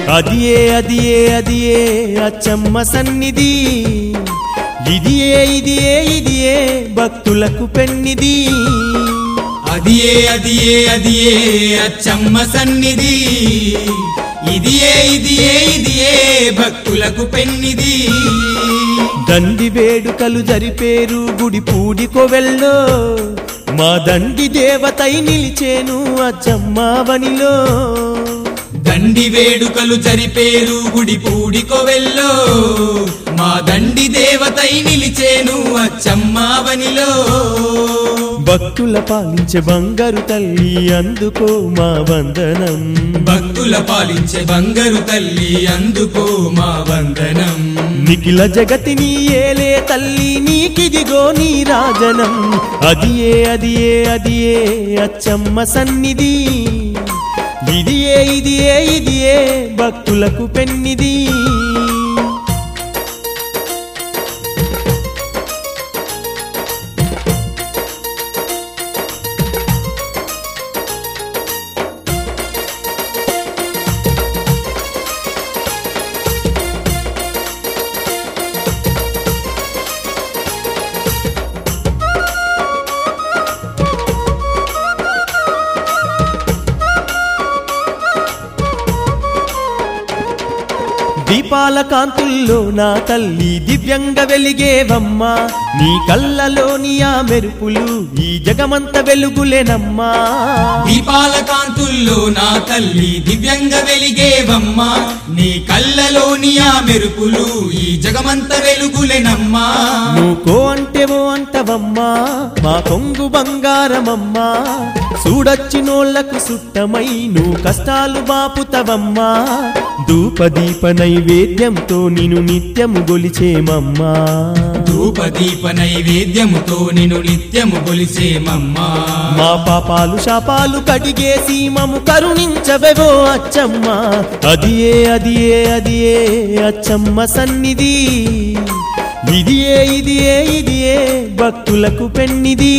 అదియే అదియే అదియే అచ్చమ్మ సన్నిధి ఇదియే ఇదియే ఇదియే భక్తులకు పెన్నిది అదియే అదియే అదియే అచ్చమ్మ సన్నిధి ఇదియే ఇదియే ఇదియే భక్తులకు పెన్నిది దండి వేడుకలు జరిపేరు గుడి పూడికొవెల్లో మా దండి దేవతై నిలిచేను అచ్చమ్మ వనిలో దండి వేడుకలు జరిపేరు గుడి పూడికొవెల్లో మా దండి దేవతై నిలిచేను అచ్చమ్మావనిలో భక్తుల పాలించే బంగారు తల్లి అందుకో మా వందనం భక్తుల పాలించే బంగారు తల్లి అందుకో మా వందనం నిఖిల జగతిని ఏలే తల్లి నీకిదిగో నీ రాజనం అదియే అదియే అదియే అచ్చమ్మ సన్నిధి ఇదియే ఇదియే ఇదియే భక్తులకు పెన్నిది దీపాల కాంతుల్లో నా తల్లి దివ్యంగా వెలిగేవమ్మా నీ కళ్ళలోని ఆ మెరుపులు ఈ జగమంత వెలుగులేనమ్మా దీపాల కాంతుల్లో నా తల్లి దివ్యంగా వెలిగేవమ్మా నీ కళ్ళలోని ఆ మెరుపులు ఈ జగమంత వెలుగులెనమ్మా నువ్వు అంటేవో అంటవమ్మా మా కొంగు బంగారమమ్మా చూడొచ్చినోళ్లకు సుట్టమై నువ్వు కష్టాలు బాపుతవమ్మా ధూపదీప నైవేద్యంతో నిన్ను నిత్యము గొలిచేమమ్మా ధూపదీప నైవేద్యముతో నిన్ను నిత్యము కొలిసేమమ్మా మా పాపాలు శాపాలు కడిగేసి మము కరుణించవెవో అచ్చమ్మ అదియే అదియే అదియే అచ్చమ్మ సన్నిధి ఇదియే ఇదియే ఇదియే భక్తులకు పెన్నిది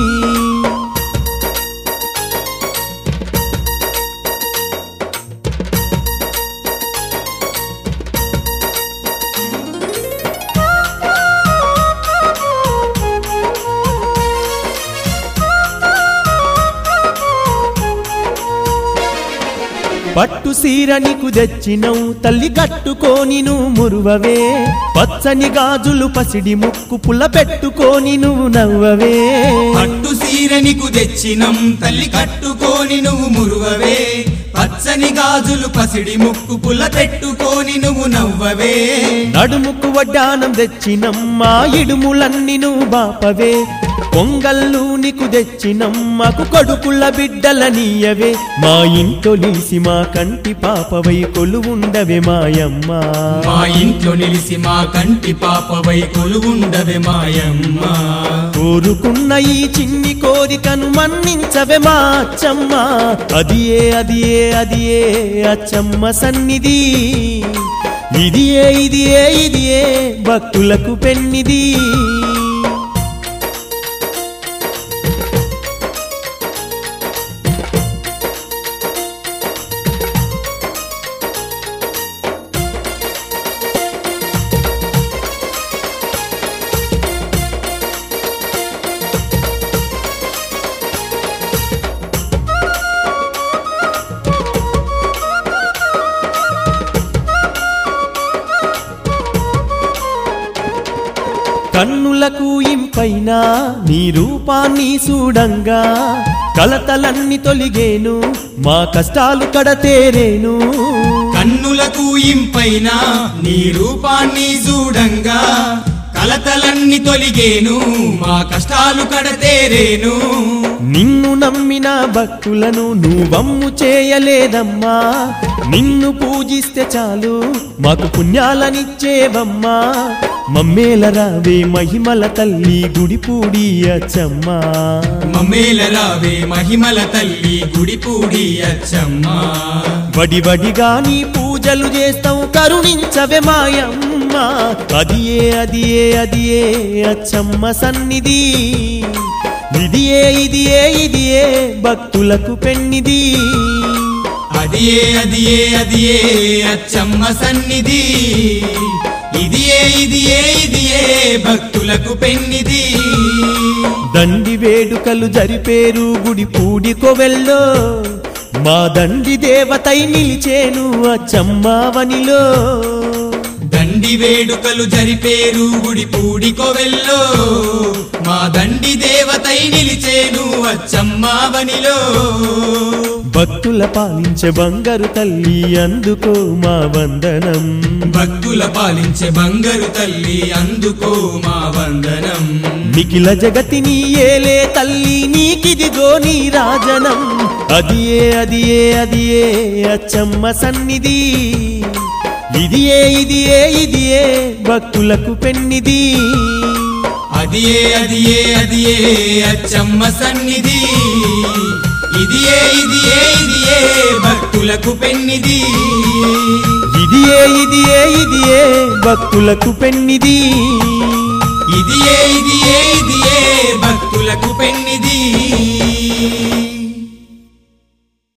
పట్టు సీర నీకు తెచ్చినవు తల్లి కట్టుకోని నువ్వు మురువవే పచ్చని గాజులు పసిడి ముక్కు పుల్ల పెట్టుకోని నువ్వు నవ్వవే పట్టు సీరనికు తెచ్చినం తల్లి కట్టుకోని నువ్వు మురువవే పచ్చని గాజులు పసిడి ముక్కు పుల్ల పెట్టుకోని నువ్వు నవ్వవే నడుముకు వడ్డానం తెచ్చినమ్మా ఇడుములన్నీ నువ్వు బాపవే పొంగల్లు నీకు తెచ్చినమ్మకు కొడుకుల బిడ్డల నీయవే మా ఇంట్లో నిలిసి మా కంటి పాపవై కొలువుండవే మాయమ్మ మా ఇంట్లో నిలిసి మా కంటి పాపవై కొలువుండవే మాయమ్మ కోరుకున్న ఈ చిన్ని కోరికను మన్నించవే మా అచ్చమ్మ అదియే అదియే అదియే అచ్చమ్మ సన్నిధి ఇదియే ఇదియే ఇదియే భక్తులకు పెన్నిది కన్నులకు ఇంపైన నీ రూపాన్ని చూడంగా కలతలన్నీ తొలిగేను మా కష్టాలు కడతేరేను కన్నులకు ఇంపైన నీ రూపాన్ని చూడంగా కలతలన్నీ తొలిగేను మా కష్టాలు కడతేరేను నిన్ను నమ్మిన భక్తులను నువ్వమ్ము చేయలేదమ్మా నిన్ను పూజిస్తే చాలు మాకు పుణ్యాలనిచ్చేవమ్మా మమ్మేల రావే మహిమల తల్లి గుడిపూడి అచ్చమ్మా మమ్మేల రావే మహిమల తల్లి గుడిపూడి అచ్చమ్మ వడి వడిగా నీ పూజలు చేస్తాం కరుణించవే మాయమ్మ అదియే అదియే అదియే అచ్చమ్మ సన్నిధి ఇదియే ఇదియే ఇదియే భక్తులకు పెన్నిది అది ఏ అది ఏ అది ఏ అచ్చమ్మ సన్నిధి ఇది ఏ ఇది ఏ ఇది ఏ భక్తులకు పెన్నిది దండి వేడుకలు జరిపేరు గుడి పూడి కొవెల్లో మా దండి దేవతై నిలిచేను అచ్చమ్మావనిలో దండి వేడుకలు జరిపేరు గుడి పూడి కొవెల్లో మా దండి దేవతై నిలిచేను అచ్చమ్మావనిలో భక్తుల పాలించే బంగారు తల్లి అందుకో మా వందనం భక్తుల పాలించే బంగారు తల్లి అందుకో మా వందనం నిఖిల జగతిని ఏలే తల్లి నీకిదిగో నీ రాజనం అది ఏ అది ఏ అది ఏ అచ్చమ్మ సన్నిధి ఇది ఏ ఇది ఏ ఇది ఏ భక్తులకు పెన్నిది అది ఏ అది ఏ అది ఏ అచ్చమ్మ సన్నిధి ఇది ఏ ఇది ఏ ఇది ఏ భక్తులకు పెన్నిది ఇది ఏ ఇది ఏ ఇది ఏ భక్తులకు పెన్నిది ఇది ఏ ఇది ఏ ఇది ఏ భక్తులకు పెన్నిది